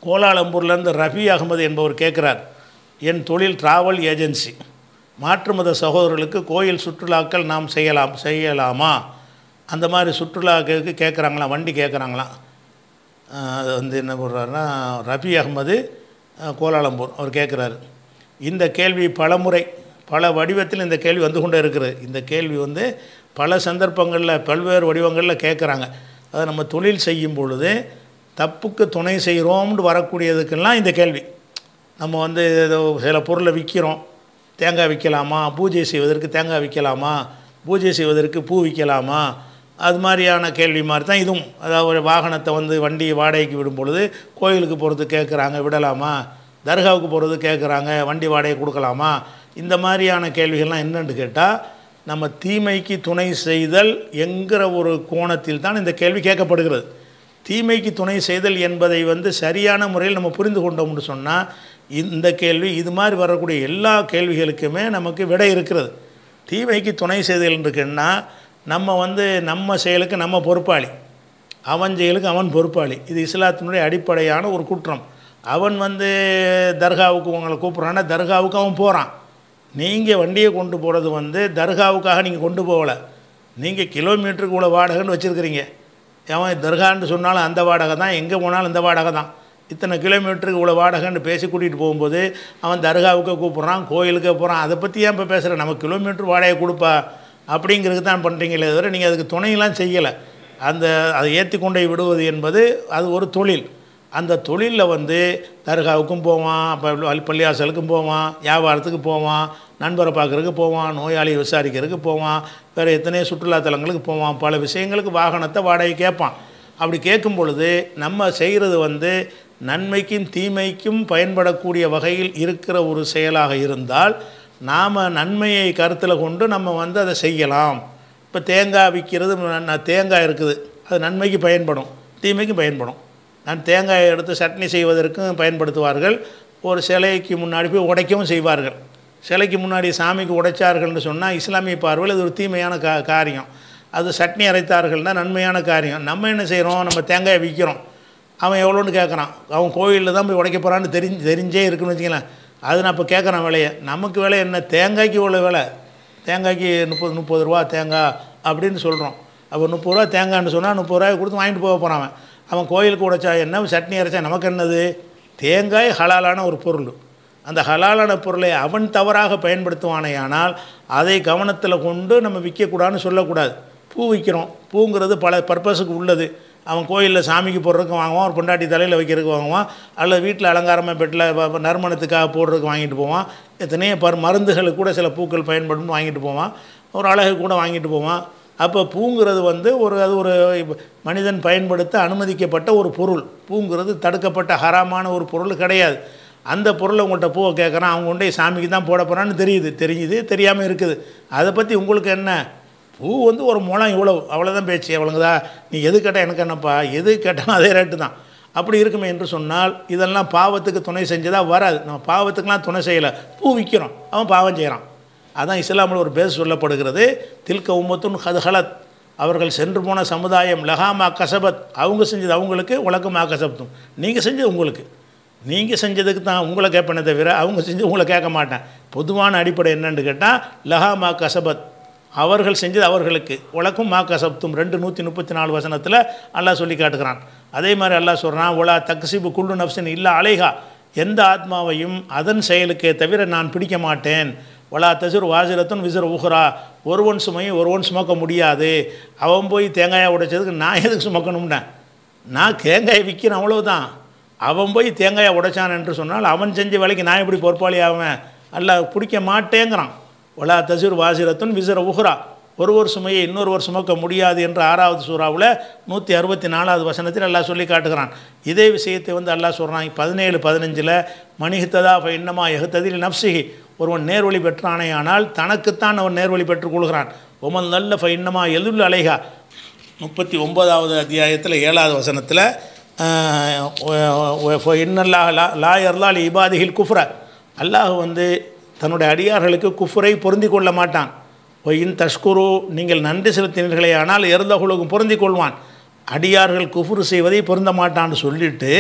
கோலாலம்பூர்லேருந்து ரஃபி அகமது என்பவர் கேட்குறார் என் தொழில் டிராவல் ஏஜென்சி மாற்று மத சகோதரர்களுக்கு கோயில் சுற்றுலாக்கள் நாம் செய்யலாம் செய்யலாமா அந்த மாதிரி சுற்றுலாக்களுக்கு கேட்குறாங்களாம் வண்டி கேட்குறாங்களாம் ஆஹ் அது வந்து என்ன பண்ணுறாருன்னா ரஃபி அகமது ஆஹ் கோலாலம்பூர் அவர் கேட்குறாரு இந்த கேள்வி பலமுறை பல வடிவத்தில் இந்த கேள்வி வந்து கொண்டே இருக்கிறது இந்த கேள்வி வந்து பல சந்தர்ப்பங்களில் பல்வேறு வடிவங்களில் கேட்குறாங்க அதை நம்ம தொழில் செய்யும் பொழுது தப்புக்கு துணை செய்கிறோம்னு வரக்கூடியதுக்கெல்லாம் இந்த கேள்வி நம்ம வந்து ஏதோ சில பொருளை விற்கிறோம் தேங்காய் விற்கலாமா பூஜை செய்வதற்கு தேங்காய் விற்கலாமா பூஜை செய்வதற்கு பூ விற்கலாமா அது மாதிரியான கேள்வி மாதிரி தான் இதுவும் அதாவது ஒரு வாகனத்தை வந்து வண்டியை வாடகைக்கு விடும் பொழுது கோயிலுக்கு போகிறது கேட்குறாங்க விடலாமா தர்காவுக்கு போகிறது கேட்குறாங்க வண்டி வாடகை கொடுக்கலாமா இந்த மாதிரியான கேள்விகள்லாம் என்னன்னு கேட்டால் நம்ம தீமைக்கு துணை செய்தல் என்கிற ஒரு கோணத்தில் தான் இந்த கேள்வி கேட்கப்படுகிறது தீமைக்கு துணை செய்தல் என்பதை வந்து சரியான முறையில் நம்ம புரிந்து கொண்டோம்னு சொன்னால் இந்த கேள்வி இது மாதிரி வரக்கூடிய எல்லா கேள்விகளுக்குமே நமக்கு விடை இருக்கிறது தீமைக்கு துணை செய்தல் இருக்குன்னா நம்ம வந்து நம்ம செயலுக்கு நம்ம பொறுப்பாளி அவன் செயலுக்கு அவன் பொறுப்பாளி இது இஸ்லாத்தினுடைய அடிப்படையான ஒரு குற்றம் அவன் வந்து தர்காவுக்கு உங்களை கூப்பிட்றான்னா தர்காவுக்கு அவன் போகிறான் நீங்கள் வண்டியை கொண்டு போகிறது வந்து தர்காவுக்காக நீங்கள் கொண்டு போகலை நீங்கள் கிலோமீட்டருக்கு இவ்வளோ வாடகைன்னு வச்சுருக்கிறீங்க அவன் தர்கான்னு சொன்னாலும் அந்த வாடகை தான் எங்கே போனாலும் இந்த வாடகை தான் இத்தனை கிலோமீட்டருக்கு இவ்வளோ வாடகைன்னு பேசி கூட்டிகிட்டு போகும்போது அவன் தர்காவுக்கு கூப்பிட்றான் கோயிலுக்கு போகிறான் அதை பற்றி ஏன் இப்போ பேசுகிறேன் நம்ம கிலோமீட்டர் வாடகை கொடுப்பா அப்படிங்கிறது தான் பண்ணுறீங்களே தவிர நீங்கள் அதுக்கு துணையெல்லாம் செய்யலை அந்த அதை ஏற்றி கொண்டு போய் விடுவது என்பது அது ஒரு தொழில் அந்த தொழிலில் வந்து தர்காவுக்கும் போவான் ப- பள்ளியாசலுக்கும் போவான் வியாபாரத்துக்கு போவான் நண்பரை பார்க்குறதுக்கு போவான் நோயாளி விசாரிக்கிறதுக்கு போவான் வேறு எத்தனையோ சுற்றுலாத்தலங்களுக்கு போவான் பல விஷயங்களுக்கு வாகனத்தை வாடகை கேட்பான் அப்படி கேட்கும் பொழுது நம்ம செய்கிறது வந்து நன்மைக்கும் தீமைக்கும் பயன்படக்கூடிய வகையில் இருக்கிற ஒரு செயலாக இருந்தால் நாம் நன்மையை கருத்தில் கொண்டு நம்ம வந்து அதை செய்யலாம் இப்போ தேங்காய் விற்கிறது ந- ந- தேங்காய் இருக்குது அது நன்மைக்கு பயன்படும் தீமைக்கும் பயன்படும் நான் தேங்காயை எடுத்து சட்னி செய்வதற்கும் பயன்படுத்துவார்கள் ஒரு சிலைக்கு முன்னாடி போய் உடைக்கவும் செய்வார்கள் சிலைக்கு முன்னாடி சாமிக்கு உடைச்சார்கள்னு சொன்னால் இஸ்லாமிய பார்வையில் அது ஒரு தீமையான கா காரியம் அது சட்னி அரைத்தார்கள்னா நன்மையான காரியம் நம்ம என்ன செய்கிறோம் நம்ம தேங்காயை விற்கிறோம் அவன் எவ்வளோன்னு கேட்குறான் அவன் கோயிலில் தான் போய் உடைக்க போகிறான்னு தெரிஞ்சு தெரிஞ்சே இருக்குன்னு வச்சுங்களேன் அது நான் இப்போ கேட்குறேன் விலையை நமக்கு விலை என்ன தேங்காய்க்கு இவ்வளோ விலை தேங்காய்க்கு முப்பது முப்பது ரூபா தேங்காய் அப்படின்னு சொல்கிறோம் அப்போ முப்பது ரூபா தேங்காய்னு சொன்னால் முப்பது ரூபாய் கொடுத்து வாங்கிட்டு போக போகிறான் அவன் அவன் கோயிலுக்கு உடைச்சா என்ன சட்னி அரைச்சா நமக்கு என்னது தேங்காய் ஹலாலான ஒரு பொருள் அந்த ஹலாலான பொருளை அவன் தவறாக பயன்படுத்துவானேயானால் அதை கவனத்தில் கொண்டு நம்ம விற்கக்கூடாதுன்னு சொல்லக்கூடாது பூ விற்கிறோம் பூங்கிறது பல பர்பஸுக்கு உள்ளது அவன் கோயிலில் சாமிக்கு போடுறதுக்கு வாங்குவான் ஒரு பொண்டாட்டி தலையில் வைக்கிறதுக்கு வாங்குவான் அல்லது வீட்டில் அலங்காரமாக பெட்டில் ப- ப- நறுமணத்துக்காக போடுறதுக்கு வாங்கிட்டு போவான் எத்தனையோ பர் மருந்துகளுக்கு கூட சில பூக்கள் பயன்படும்னு வாங்கிட்டு போவான் ஒரு அழகு கூட வாங்கிட்டு போவான் அப்போ பூங்கிறது வந்து ஒரு அது ஒரு மனிதன் பயன்படுத்த அனுமதிக்கப்பட்ட ஒரு பொருள் பூங்கிறது தடுக்கப்பட்ட ஹராமான ஒரு பொருள் கிடையாது அந்த பொருளை உங்கள்கிட்ட பூவை கேட்குறான் அவங்க கொண்டு போய் சாமிக்கு தான் போட போகிறான்னு தெரியுது தெரியுது தெரியாமல் இருக்குது அதை பற்றி உங்களுக்கு என்ன பூ வந்து ஒரு முளம் இவ்வளவு அவ்வளோதான் பேச்சு அவ்வளோங்கதா நீ எது கேட்டால் எனக்கு என்னப்பா எது கேட்டாலும் அதே ரேட்டு தான் அப்படி இருக்குமே என்று சொன்னால் இதெல்லாம் பாவத்துக்கு துணை செஞ்சதா வராது நம்ம பாவத்துக்கெலாம் துணை செய்யலை பூ விற்கிறோம் அவன் பாவம் செய்கிறான் அதான் இஸ்லாமில் ஒரு பேர் சொல்லப்படுகிறது தில்க உம்மத்துன் ஹத்ஹலத் அவர்கள் சென்று போன சமுதாயம் லஹாமா கசபத் அவங்க செஞ்சது அவங்களுக்கு உலகமா கசபத்தும் நீங்கள் செஞ்சது உங்களுக்கு நீங்கள் செஞ்சதுக்கு தான் உங்களை கேட்பேனே தவிர அவங்க செஞ்சது உங்களை கேட்க மாட்டேன் பொதுவான அடிப்படை என்னன்னு கேட்டால் லஹாமா கசபத் அவர்கள் செஞ்சது அவர்களுக்கு உலக்கும் மா கசப்தும் ரெண்டு நூற்றி முப்பத்தி நாலு வசனத்தில் அல்லாஹ் சொல்லி காட்டுகிறான் அதே மாதிரி அல்லாஹ் சொல்கிறான் உலா தக்சிபு குல்லு நப்சன் இல்லா அலைஹா எந்த ஆத்மாவையும் அதன் செயலுக்கே தவிர நான் பிடிக்க மாட்டேன் வலா தசுர் வாசிரத்தும் விசுர் உஹ்ரா ஒருவன் சுமையும் ஒருவன் சுமக்க முடியாது அவன் போய் தேங்காயை உடைச்சதுக்கு நான் எதுக்கு சுமக்கணும்னேன் நான் தேங்காயை விற்கிறேன் அவ்வளவுதான் அவன் போய் தேங்காயை உடைச்சான் என்று சொன்னால் அவன் செஞ்ச வேலைக்கு நான் எப்படி பொறுப்பாளி ஆவேன் அல்ல பிடிக்க மாட்டேங்கிறான் ஒலா தசூர் வாசிரத்துன் விசர உஹ்ரா ஒருவர் சுமையை இன்னொருவர் சுமக்க முடியாது என்று ஆறாவது சூறாவில் நூற்றி அறுபத்தி நாலாவது வசனத்தில் அல்லாஹ் சொல்லி காட்டுகிறான் இதே விஷயத்தை வந்து அல்லாஹ் சொல்கிறான் பதினேழு பதினஞ்சில் மணிஹித்ததா ஃப இன்னமா எகுத்ததில் நப்சிஹி ஒருவன் நேர்வழி பெற்றானேயானால் தனக்குத்தான் அவன் நேர்வழி பெற்றுக் கொள்கிறான் ஒமன் நல்ல ஃப இன்னமா எதுல் அலைஹா முப்பத்தி ஒன்பதாவது அத்தியாயத்தில் ஏழாவது வசனத்தில் இன்னல்லாஹ் லா லா யர்லால் இபாதிகில் குஃப்ர அல்லாஹ் வந்து தன்னுடைய அடியார்களுக்கு குஃப்ரை பொருந்தி கொள்ள மாட்டான் ஒயின் தஷ்குரு நீங்கள் நன்றி செலுத்தினீர்களே ஆனால் இறந்தவர்களுக்கும் பொருந்தி கொள்வான் அடியார்கள் குஃப்ரு செய்வதை பொருந்த மாட்டான்னு சொல்லிட்டு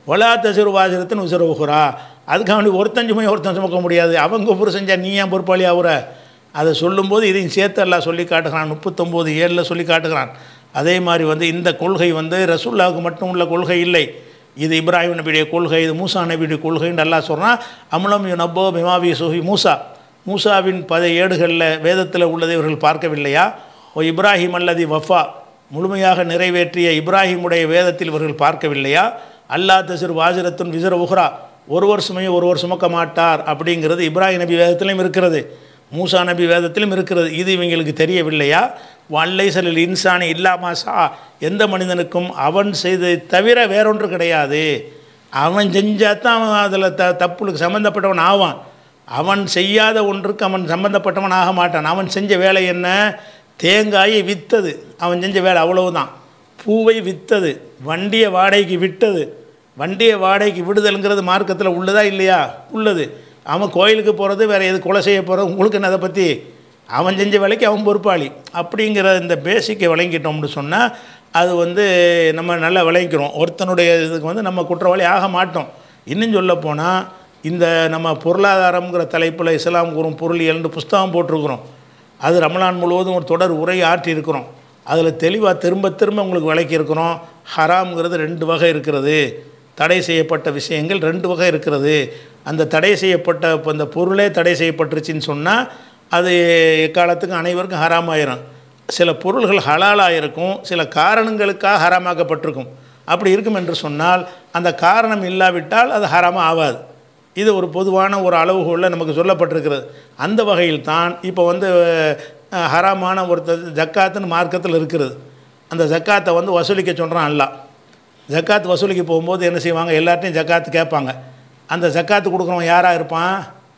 ஒலா தசிறு வாசிரத்தின் உசுர உகுரா அதுக்காக வேண்டி ஒருத்தன் சுமையை ஒருத்தன் சுமக்க முடியாது அவங்க குப்புறு செஞ்சா நீ ஏன் பொறுப்பாளி ஆகுற அதை சொல்லும்போது இதையும் சேர்த்து எல்லாம் சொல்லி காட்டுகிறான் முப்பத்தொம்போது ஏழில் சொல்லி காட்டுகிறான் அதே மாதிரி வந்து இந்த கொள்கை வந்து ரசூல்லாவுக்கு மட்டும் உள்ள கொள்கை இல்லை இது இப்ராஹிம் நபியுடைய கொள்கை இது மூசா நபியுடைய கொள்கைன்னு எல்லாம் சொல்கிறான் அமுலம் யு நப்போ பிமாவி சுஹி மூசா மூசாவின் பத ஏடுகளில் வேதத்தில் உள்ளதை இவர்கள் பார்க்கவில்லையா ஓ இப்ராஹிம் அல்லது வஃபா முழுமையாக நிறைவேற்றிய இப்ராஹிமுடைய வேதத்தில் இவர்கள் பார்க்கவில்லையா அல்லா தசிர் வாஜரத்துன் விசர உஹ்ரா ஒருவர் சுமையை ஒருவர் சுமக்க மாட்டார் அப்படிங்கிறது இப்ராஹிம் நபி வேதத்திலும் இருக்கிறது மூசா நபி வேதத்திலும் இருக்கிறது இது இவங்களுக்கு தெரியவில்லையா வல்லை சலில் இன்சானி இல்லாமாசா எந்த மனிதனுக்கும் அவன் செய்ததை தவிர வேறொன்று கிடையாது அவன் செஞ்சால் தான் அவன் அதில் த தப்புளுக்கு சம்மந்தப்பட்டவன் ஆவான் அவன் செய்யாத ஒன்றுக்கு அவன் சம்மந்தப்பட்டவன் ஆக மாட்டான் அவன் செஞ்ச வேலை என்ன தேங்காயை விற்றது அவன் செஞ்ச வேலை அவ்வளவுதான் பூவை விற்றது வண்டியை வாடகைக்கு விட்டது வண்டியை வாடகைக்கு விடுதல்ங்கிறது மார்க்கத்தில் உள்ளதா இல்லையா உள்ளது அவன் கோயிலுக்கு போகிறது வேறு எது கொலை செய்ய போகிறது உங்களுக்கு என்ன அதை பற்றி அவன் செஞ்ச வேலைக்கு அவன் பொறுப்பாளி அப்படிங்கிற இந்த பேசிக்கை விளங்கிட்டோம்னு சொன்னால் அது வந்து நம்ம நல்லா விளங்கிக்கிறோம் ஒருத்தனுடைய இதுக்கு வந்து நம்ம குற்றவாளி ஆக மாட்டோம் இன்னும் சொல்ல போனால் இந்த நம்ம பொருளாதாரம்ங்கிற தலைப்பில் இஸ்லாம் கூறும் பொருளியல்னு புஸ்தகம் போட்டிருக்கிறோம் அது ரமலான் முழுவதும் ஒரு தொடர் உரை ஆற்றி இருக்கிறோம் அதில் தெளிவாக திரும்ப திரும்ப உங்களுக்கு விளக்கியிருக்கிறோம் ஹராம்ங்கிறது ரெண்டு வகை இருக்கிறது தடை செய்யப்பட்ட விஷயங்கள் ரெண்டு வகை இருக்கிறது அந்த தடை செய்யப்பட்ட இப்போ இந்த பொருளே தடை செய்யப்பட்டுருச்சுன்னு சொன்னால் அது எக்காலத்துக்கும் அனைவருக்கும் ஹராமாயிரும் சில பொருள்கள் ஹலாலாக இருக்கும் சில காரணங்களுக்காக ஹராமாக்கப்பட்டிருக்கும் அப்படி இருக்கும் என்று சொன்னால் அந்த காரணம் இல்லாவிட்டால் அது ஹராமாக ஆகாது இது ஒரு பொதுவான ஒரு அளவுகோலில் நமக்கு சொல்லப்பட்டிருக்கிறது அந்த வகையில் தான் இப்போ வந்து அஹ், ஹராமான ஒருத்தர் ஜக்காத்துன்னு மார்க்கத்தில் இருக்கிறது அந்த ஜக்காத்தை வந்து வசூலிக்க சொல்கிறான் அல்லா ஜக்காத் வசூலிக்க போகும்போது என்ன செய்வாங்க எல்லார்ட்டையும் ஜக்காத்து கேட்பாங்க அந்த ஜக்காத்து கொடுக்குறவன் யாராக இருப்பான்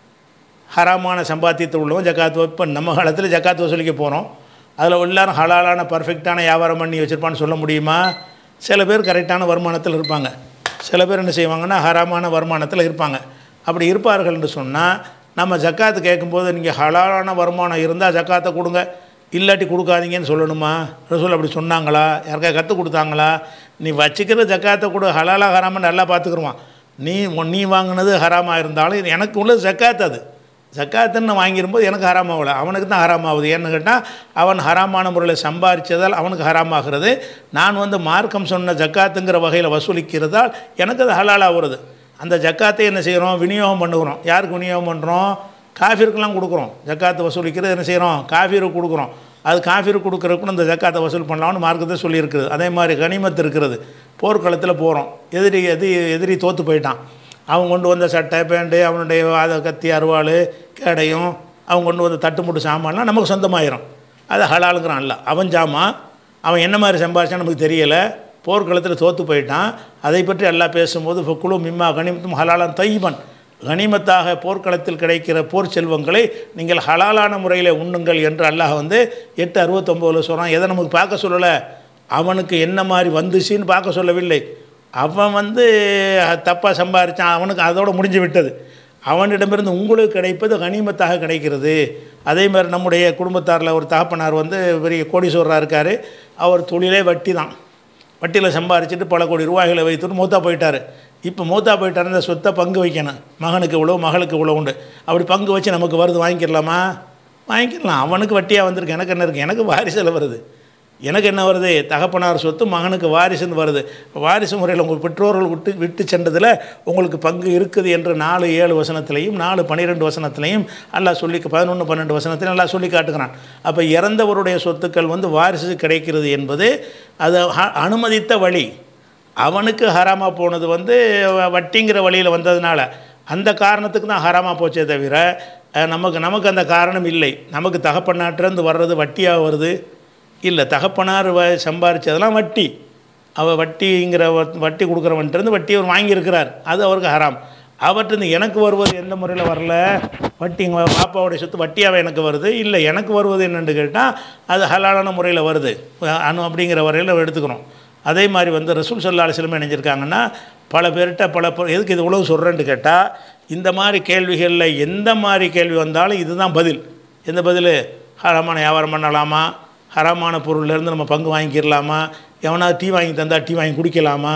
ஹராமான சம்பாத்தியத்தில் உள்ளவன் ஜக்காத்து இப்போ நம்ம காலத்தில் ஜக்காத்து வசூலிக்க போகிறோம் அதில் எல்லாரும் ஹலாலான பர்ஃபெக்டான வியாபாரம் பண்ணி வச்சுருப்பான்னு சொல்ல முடியுமா சில பேர் கரெக்டான வருமானத்தில் இருப்பாங்க சில பேர் என்ன செய்வாங்கன்னா ஹராமான வருமானத்தில் இருப்பாங்க அப்படி இருப்பார்கள் என்று சொன்னால் நம்ம ஜக்காத்து கேட்கும்போது நீங்கள் ஹலாலான வருமானம் இருந்தால் ஜக்காத்தை கொடுங்க இல்லாட்டி கொடுக்காதீங்கன்னு சொல்லணுமா ரசூல் அப்படி சொன்னாங்களா யாருக்கா கற்றுக் கொடுத்தாங்களா நீ வச்சுக்கிற ஜக்காத்தை கொடு ஹலாலா ஹராமன்னு நல்லா பார்த்துக்குருவான் நீ உன் நீ வாங்கினது ஹராமாக இருந்தாலும் எனக்கு உள்ளது ஜக்காத் அது ஜக்காத்துன்னு வாங்கிரும்போது எனக்கு ஹராமாகல அவனுக்கு தான் ஹராமாகுது ஏன்னு கேட்டால் அவன் ஹராமான முறையில் சம்பாதிச்சதால் அவனுக்கு ஹராமாகிறது நான் வந்து மார்க்கம் சொன்ன ஜக்காத்துங்கிற வகையில் வசூலிக்கிறதால் எனக்கு அது ஹலாலாக வருது அந்த ஜக்காத்தை என்ன செய்கிறோம் விநியோகம் பண்ணுகிறோம் யாருக்கு விநியோகம் பண்ணுறோம் காஃபிருக்கெல்லாம் கொடுக்குறோம் ஜக்காத்து வசூலிக்கிறது என்ன செய்கிறோம் காஃபிருக்கு கொடுக்குறோம் அது காஃபிருக்கு கொடுக்குறதுக்கு இந்த ஜக்காத்தை வசூல் பண்ணலாம்னு மார்க்கத்தை சொல்லியிருக்குது அதே மாதிரி கனிமத்து இருக்கிறது போர்க்களத்தில் போகிறோம் எதிரி எதிரி எதிரி தோற்று போயிட்டான் அவன் கொண்டு வந்த சட்டை பேண்ட்டு அவனுடைய அதை கத்தி அருவாள் கேடையும் அவன் கொண்டு வந்த தட்டுமுட்டு சாமான்லாம் நமக்கு சொந்தமாயிரும் அது ஹலாலுங்கிறான் அல்ல அவன் ஜாமான் அவன் என்ன மாதிரி சம்பாதிச்சான்னு நமக்கு தெரியலை போர்க்களத்தில் தோற்று போயிட்டான் அதை பற்றி எல்லாம் பேசும்போது இப்போ குழு மிம்மா கனிமத்தும் ஹலாலான் தையீபன் கனிமத்தாக போர்க்களத்தில் கிடைக்கிற போர் செல்வங்களை நீங்கள் ஹலாலான முறையில் உண்ணுங்கள் என்று அல்லாஹ் வந்து எட்டு அறுபத்தொம்போதில் சொல்கிறான் எதை நமக்கு பார்க்க சொல்லலை அவனுக்கு என்ன மாதிரி வந்துச்சுன்னு பார்க்க சொல்லவில்லை அவன் வந்து தப்பாக சம்பாரித்தான் அவனுக்கு அதோட முடிஞ்சு விட்டது அவனிடமிருந்து உங்களுக்கு கிடைப்பது கனிமத்தாக கிடைக்கிறது அதே மாதிரி நம்முடைய குடும்பத்தாரில் ஒரு தகப்பனார் வந்து பெரிய கோடீஸ்வரராக இருக்கார் அவர் தொழிலே வட்டி தான் வட்டியில் சம்பாரிச்சிட்டு பல கோடி ரூபாய்களை வைத்துட்டு மூத்தா போயிட்டார் இப்போ மூத்தா போயிட்டார் இந்த சொத்தை பங்கு வைக்கணும் மகனுக்கு இவ்வளோ மகளுக்கு இவ்வளோ உண்டு அப்படி பங்கு வச்சு நமக்கு வருது வாங்கிக்கிறலாமா வாங்கிக்கலாம் அவனுக்கு வட்டியாக வந்திருக்கு எனக்கு என்ன இருக்குது எனக்கு வாரிசில் வருது எனக்கு என்ன வருது தகப்பனார் சொத்து மகனுக்கு வாரிசுன்னு வருது வாரிசு முறையில் உங்கள் பெற்றோர்கள் விட்டு விட்டு சென்றதில் உங்களுக்கு பங்கு இருக்குது என்று நாலு ஏழு வசனத்திலையும் நாலு பன்னிரெண்டு வசனத்திலையும் அல்லாஹ் சொல்லி பதினொன்று பன்னெண்டு வசனத்திலையும் எல்லாம் சொல்லி காட்டுகிறான் அப்போ இறந்தவருடைய சொத்துக்கள் வந்து வாரிசு கிடைக்கிறது என்பது அது அ- அனுமதித்த வழி அவனுக்கு ஹராமாக போனது வந்து வ- வட்டிங்கிற வழியில் வந்ததுனால அந்த காரணத்துக்கு தான் ஹராமாக போச்சே தவிர அஹ், நமக்கு நமக்கு அந்த காரணம் இல்லை நமக்கு தகப்பனாட்டிலேருந்து வர்றது வட்டியாக வருது இல்லை தகப்பனார் வ சம்பாரிச்சதெல்லாம் வட்டி அவள் வட்டிங்கிற வ- வட்டி கொடுக்குறவன்ட்டு வட்டி அவர் வாங்கியிருக்கிறார் அது அவருக்கு ஹராம் அவர்கிட்ட எனக்கு வருவது எந்த முறையில் வரல வட்டி எங்கள் பாப்பாவுடைய சொத்து வட்டியாகவே எனக்கு வருது இல்லை எனக்கு வருவது என்னென்னு கேட்டால் அது ஹலாலான முறையில் வருது அனு அப்படிங்கிற வரையில் எடுத்துக்கிறோம் அதே மாதிரி வந்து ரசூல் சல்லா அலிஸ்லம் இணைஞ்சிருக்காங்கன்னா பல பேர்கிட்ட பல பேர் எதுக்கு இது உழவு சொல்கிறேன்னு கேட்டால் இந்த மாதிரி கேள்விகளில் எந்த மாதிரி கேள்வி வந்தாலும் இதுதான் பதில் எந்த பதில் ஹரமான வியாபாரம் பண்ணலாமா ஹரமான பொருள்லேருந்து நம்ம பங்கு வாங்கிக்கிறலாமா எவனாவது டீ வாங்கி தந்தால் டீ வாங்கி குடிக்கலாமா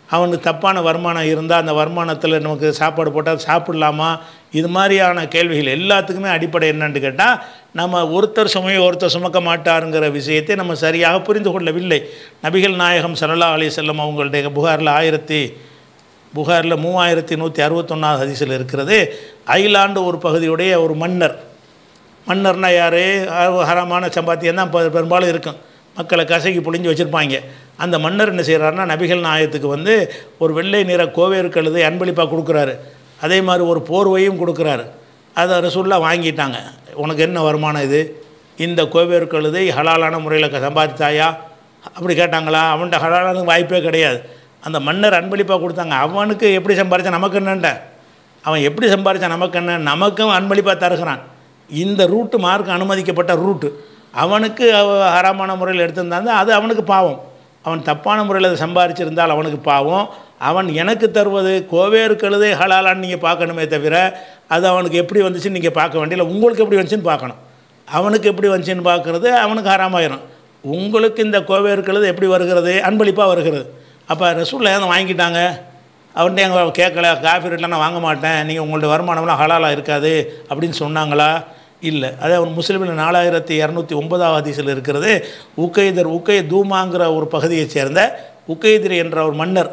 அவனுக்கு தப்பான வருமானம் இருந்தால் அந்த வருமானத்தில் நமக்கு சாப்பாடு போட்டால் சாப்பிடலாமா இது மாதிரியான கேள்விகள் எல்லாத்துக்குமே அடிப்படை என்னன்னு கேட்டால் நம்ம ஒருத்தர் சுமையை ஒருத்தர் சுமக்க மாட்டாருங்கிற விஷயத்தை நம்ம சரியாக புரிந்து கொள்ளவில்லை நபிகள் நாயகம் சல்லா அலி செல்லம் அவங்களுடைய புகாரில் ஆயிரத்தி புகாரில் மூவாயிரத்தி நூற்றி அறுபத்தொன்னாவது ஹதீஸில் இருக்கிறது ஐலாண்டு ஒரு பகுதியுடைய ஒரு மன்னர் மன்னர்னா யார் ஹரமான சம்பாத்தியம் தான் பெ- பெரும்பாலும் இருக்கும் மக்களை கசக்கி புழிஞ்சு வச்சுருப்பாங்க அந்த மன்னர் என்ன செய்கிறாருன்னா நபிகள் நாயகத்துக்கு வந்து ஒரு வெள்ளை நிற கோவேறு கழுதை அன்பளிப்பாக கொடுக்குறாரு அதே மாதிரி ஒரு போர்வையும் கொடுக்குறாரு அதை ரசூல்லா வாங்கிட்டாங்க உனக்கு என்ன வருமானம் இது இந்த கோவேறு கழுதை ஹலாலான முறையில் சம்பாதித்தாயா அப்படி கேட்டாங்களா அவன்கிட்ட ஹலாலான வாய்ப்பே கிடையாது அந்த மன்னர் அன்பளிப்பாக கொடுத்தாங்க அவனுக்கு எப்படி சம்பாதிச்சா நமக்கு என்னண்ட அவன் எப்படி சம்பாதிச்சான் நமக்கு என்ன நமக்கும் அன்பளிப்பாக தருகிறான் இந்த ரூட்டு மார்க் அனுமதிக்கப்பட்ட ரூட்டு அவனுக்கு அவ- ஹராமான முறையில் எடுத்திருந்தாங்க அது அவனுக்கு பாவம் அவன் தப்பான முறையில் அதை சம்பாதிச்சிருந்தால் அவனுக்கு பாவம் அவன் எனக்கு தருவது கோவேறு கழுதை ஹலாலான்னு நீங்கள் பார்க்கணுமே தவிர அது அவனுக்கு எப்படி வந்துச்சுன்னு நீங்கள் பார்க்க வேண்டியதில்லை உங்களுக்கு எப்படி வந்துச்சுன்னு பார்க்கணும் அவனுக்கு எப்படி வந்துச்சுன்னு பார்க்குறது அவனுக்கு ஹராமாயிரும் உங்களுக்கு இந்த கோவேறு கழுதை எப்படி வருகிறது அன்பளிப்பாக வருகிறது அப்போ ரசூலில் ஏன் வாங்கிட்டாங்க அவன்கிட்ட எங்கள் கேட்கல காஃபி ரேட்டில் நான் வாங்க மாட்டேன் நீங்கள் உங்களுடைய வருமானம்லாம் ஹலாலாக இருக்காது அப்படின்னு சொன்னாங்களா இல்லை அதே ஒரு முஸ்லீமில் நாலாயிரத்தி இரநூத்தி ஒன்பதாவது ஹதீஸில் இருக்கிறது உக்கைதர் உக்கை தூமாங்கிற ஒரு பகுதியைச் சேர்ந்த உக்கைதிர் என்ற ஒரு மன்னர்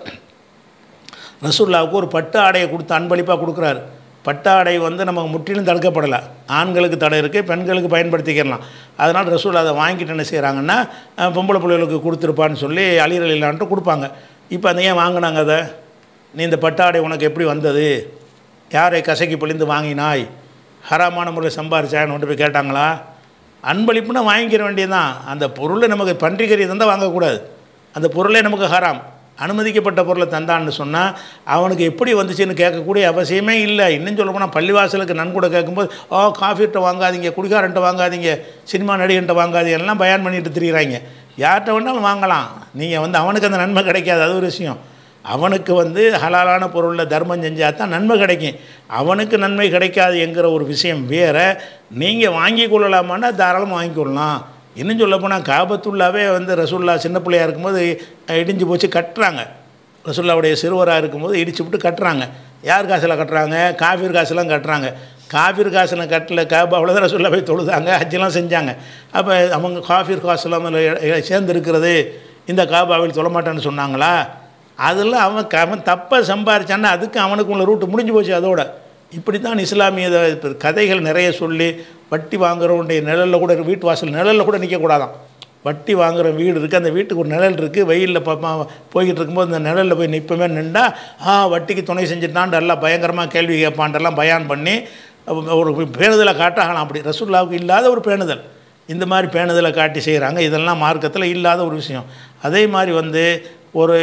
ரசூல்லாவுக்கு ஒரு பட்டு ஆடையை கொடுத்து அன்பளிப்பாக கொடுக்குறாரு பட்டு ஆடை வந்து நமக்கு முற்றிலும் தடுக்கப்படலை ஆண்களுக்கு தடை இருக்குது பெண்களுக்கு பயன்படுத்திக்கலாம் அதனால் ரசூல் அதை வாங்கிட்டு என்ன செய்கிறாங்கன்னா அஹ், பொம்பளை பிள்ளைகளுக்கு கொடுத்துருப்பான்னு சொல்லி அலிரல் இல்லான்ட்டு கொடுப்பாங்க இப்போ அந்த ஏன் வாங்கினாங்க அதை நீ இந்த பட்டாடை உனக்கு எப்படி வந்தது யாரை கசக்கி பிழிந்து வாங்கினாய் ஹராமான முறையில் சம்பாரிச்சான்னு கொண்டு போய் கேட்டாங்களா அன்பளிப்புனா வாங்கிக்கிற வேண்டியதுதான் அந்த பொருளை நமக்கு பன்றிக்கறி தந்தால் வாங்கக்கூடாது அந்த பொருளே நமக்கு ஹராம் அனுமதிக்கப்பட்ட பொருளை தந்தான்னு சொன்னால் அவனுக்கு எப்படி வந்துச்சுன்னு கேட்கக்கூடிய அவசியமே இல்லை இன்னும் சொல்ல போனால் பள்ளிவாசலுக்கு நன்கூட கேட்கும்போது ஓ காஃபிட்ட வாங்காதீங்க குடிகாரன்ட்ட வாங்காதீங்க சினிமா நடிகன்ட்ட வாங்காதீங்க எல்லாம் பயான் பண்ணிட்டு திரியிறாங்க யார்கிட்ட வேணாலும் வாங்கலாம் நீங்கள் வந்து அவனுக்கு அந்த நன்மை கிடைக்காது அது ஒரு விஷயம் அவனுக்கு வந்து ஹலாலான பொருளில் தர்மம் செஞ்சால் தான் நன்மை கிடைக்கும் அவனுக்கு நன்மை கிடைக்காது என்கிற ஒரு விஷயம் வேறு நீங்கள் வாங்கி கொள்ளலாமான்னா தாராளமாக வாங்கி கொள்ளலாம் இன்னும் சொல்ல போனால் காபத்துள்ளாவே வந்து ரசூல்லா சின்ன பிள்ளையா இருக்கும்போது அஹ், இடிஞ்சு போச்சு கட்டுறாங்க ரசூல்லாவுடைய சிறுவராக இருக்கும்போது இடிச்சு விட்டு கட்டுறாங்க யார் காசில் கட்டுறாங்க காஃபீர் காசுலாம் கட்டுறாங்க காஃபீர் காசில் கட்டல காபாவில் தான் ரசூல்லா போய் தொழுதாங்க ஹஜ்ஜெல்லாம் செஞ்சாங்க அப்போ அவங்க காஃபீர் காசுலாம் அதில் சேர்ந்து இருக்கிறது இந்த காபாவில் தொழ மாட்டேன்னு சொன்னாங்களா அதெல்லாம் அவன் க- அவன் தப்பாக சம்பாரிச்சான்னா அதுக்கு அவனுக்கு உள்ள ரூட்டு முடிஞ்சு போச்சு அதோட இப்படி தான் இஸ்லாமிய இத- கதைகள் நிறைய சொல்லி வட்டி வாங்குறவனுடைய நிழலில் கூட வீட்டு வாசல் நிழலில் கூட நிற்கக்கூடாதான் வட்டி வாங்குற வீடு இருக்குது அந்த வீட்டுக்கு ஒரு நிழல் இருக்குது வெயிலில் பாப்பா போய்கிட்டு இருக்கும்போது அந்த நிழலில் போய் நிற்பமே நின்றா ஆ வட்டிக்கு துணை செஞ்சுட்டான்ட்டு எல்லாம் பயங்கரமாக கேள்வி கேட்பான்ட்டெல்லாம் பயான் பண்ணி ஒரு பேணுதலை காட்டாகலாம் அப்படி ரசூல்லாவுக்கு இல்லாத ஒரு பேணுதல் இந்த மாதிரி பேணுதலை காட்டி செய்கிறாங்க இதெல்லாம் மார்க்கத்தில் இல்லாத ஒரு விஷயம் அதே மாதிரி வந்து ஒரு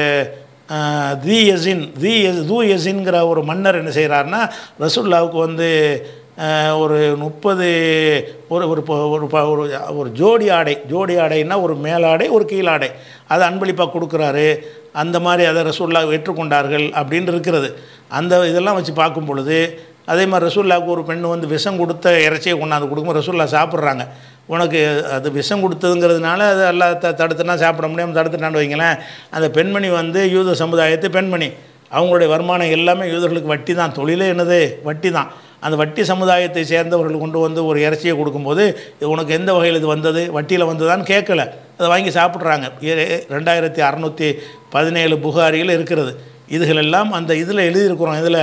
ஆஹ், தி எசின் தி எஸ் தூ எசின்கிற ஒரு மன்னர் என்ன செய்கிறாருன்னா ரசூல்லாவுக்கு வந்து ஆஹ், ஒரு முப்பது ஒரு ஒரு ப- ஒரு ப- ஒரு ஒரு ஜோடி ஆடை ஜோடி ஆடைன்னா ஒரு மேலாடை ஒரு கீழாடை அதை அன்பளிப்பாக கொடுக்குறாரு அந்த மாதிரி அதை ரசூல்லா ஏற்றுக்கொண்டார்கள் அப்படின்னு இருக்கிறது அந்த இதெல்லாம் வச்சு பார்க்கும் பொழுது அதே மாதிரி ரசூல்லாவுக்கு ஒரு பெண் வந்து விஷம் கொடுத்த இறைச்சியை கொண்டாந்து கொடுக்கும்போது ரசூல்லா சாப்பிட்றாங்க உனக்கு அது விஷம் கொடுத்ததுங்கிறதுனால அது எல்லாம் த தடுத்துனா சாப்பிட முடியாமல் தடுத்துட்டான்னு வைங்களேன் அந்த பெண்மணி வந்து யூத சமுதாயத்து பெண்மணி அவங்களுடைய வருமானம் எல்லாமே யூதர்களுக்கு வட்டி தான் தொழிலே என்னது வட்டி தான் அந்த வட்டி சமுதாயத்தை சேர்ந்தவர்கள் கொண்டு வந்து ஒரு இறைச்சியை கொடுக்கும்போது இது உனக்கு எந்த வகையில் இது வந்தது வட்டியில் வந்ததான்னு கேட்கல அதை வாங்கி சாப்பிட்றாங்க ஏ- ரெண்டாயிரத்தி அறநூற்றி பதினேழு புகாரிகள் இருக்கிறது இதுகளெல்லாம் அந்த இதில் எழுதியிருக்கிறோம் இதில்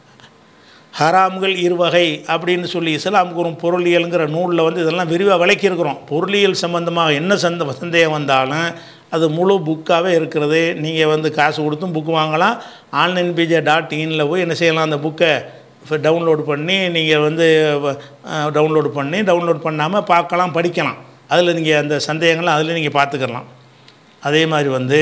ஹராம்கள் இருவகை அப்படின்னு சொல்லி இஸ்லாம் கூறும் பொருளியலுங்கிற நூலில் வந்து இதெல்லாம் விரிவாக விளக்கியிருக்கிறோம் பொருளியல் சம்பந்தமாக என்ன சந்த சந்தேகம் வந்தாலும் அது முழு புக்காகவே இருக்கிறது நீங்கள் வந்து காசு கொடுத்தும் புக் வாங்கலாம் ஆன்லைன் பிஜே டாட் இனில் போய் என்ன செய்யலாம் அந்த புக்கை டவுன்லோட் பண்ணி நீங்கள் வந்து டவுன்லோட் பண்ணி டவுன்லோட் பண்ணாமல் பார்க்கலாம் படிக்கலாம் அதில் நீங்கள் அந்த சந்தேகங்கள்லாம் அதில் நீங்கள் பார்த்துக்கலாம் அதே மாதிரி வந்து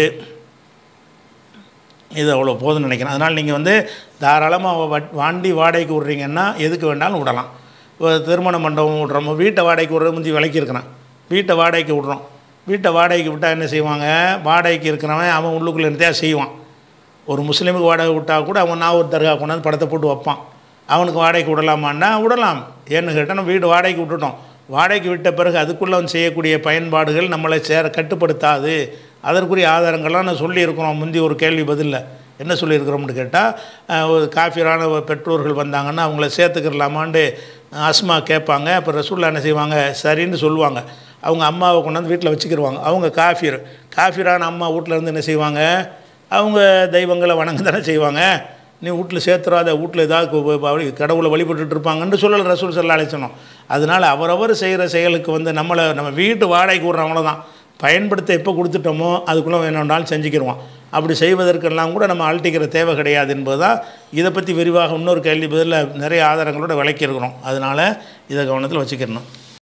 இது அவ்வளோ போதும்னு நினைக்கிறேன் அதனால் நீங்கள் வந்து தாராளமாக வட் வாண்டி வாடகைக்கு விட்றீங்கன்னா எதுக்கு வேணாலும் விடலாம் இப்போ திருமண மண்டபம் விட்றோம் வீட்டை வாடகைக்கு விட்றது முந்தி விளக்கியிருக்கிறான் வீட்டை வாடகைக்கு விட்றோம் வீட்டை வாடகைக்கு விட்டால் என்ன செய்வாங்க வாடகைக்கு இருக்கிறவன் அவன் உள்ளுக்குள்ளே இருந்தே செய்வான் ஒரு முஸ்லீமுக்கு வாடகை விட்டால் கூட அவன் நான் ஒரு தர்கா கொண்டாந்து படத்தை போட்டு வைப்பான் அவனுக்கு வாடகைக்கு விடலாமான்னா விடலாம் ஏன்னு கேட்டால் நம்ம வீடு வாடகைக்கு விட்டுட்டோம் வாடகைக்கு விட்ட பிறகு அதுக்குள்ளே அவன் செய்யக்கூடிய பயன்பாடுகள் நம்மளை சேர கட்டுப்படுத்தாது அதற்குரிய ஆதாரங்கள்லாம் நான் சொல்லியிருக்கிறோம் முந்தி ஒரு கேள்வி பதிலில் என்ன சொல்லியிருக்கிறோம்னு கேட்டால் ஒரு காஃபியரான பெற்றோர்கள் வந்தாங்கன்னா அவங்கள சேர்த்துக்கிறலாமான்ட்டு அஸ்மா கேட்பாங்க அப்போ ரசூல்லா என்ன செய்வாங்க சரின்னு சொல்லுவாங்க அவங்க அம்மாவை கொண்டாந்து வீட்டில் வச்சுக்கிருவாங்க அவங்க காஃபியர் காஃபியரான அம்மா வீட்டில் இருந்து என்ன செய்வாங்க அவங்க தெய்வங்களை வணங்க தானே செய்வாங்க நீ வீட்டில் சேர்த்துறாத வீட்டில் ஏதாவது கு- வழி- கடவுளை வழிபட்டுட்டு இருப்பாங்கன்னு சொல்லல ரசூல் சல்லா அழைச்சணும் அதனால் அவரவர் செய்கிற செயலுக்கு வந்து நம்மளை நம்ம வீட்டு வாடகைக்கு விட்றவங்கள தான் பயன்படுத்த எப்போ கொடுத்துட்டோமோ அதுக்குள்ளே வேணும்னாலும் செஞ்சுக்கிடுவோம் அப்படி செய்வதற்கெல்லாம் கூட நம்ம அழட்டிக்கிற தேவை கிடையாது என்பது தான் இதை பற்றி விரிவாக இன்னொரு கேள்வி பதிலில் நிறைய ஆதாரங்களோட விளக்கியிருக்கிறோம் அதனால் இதை கவனத்தில் வச்சுக்கிறணும்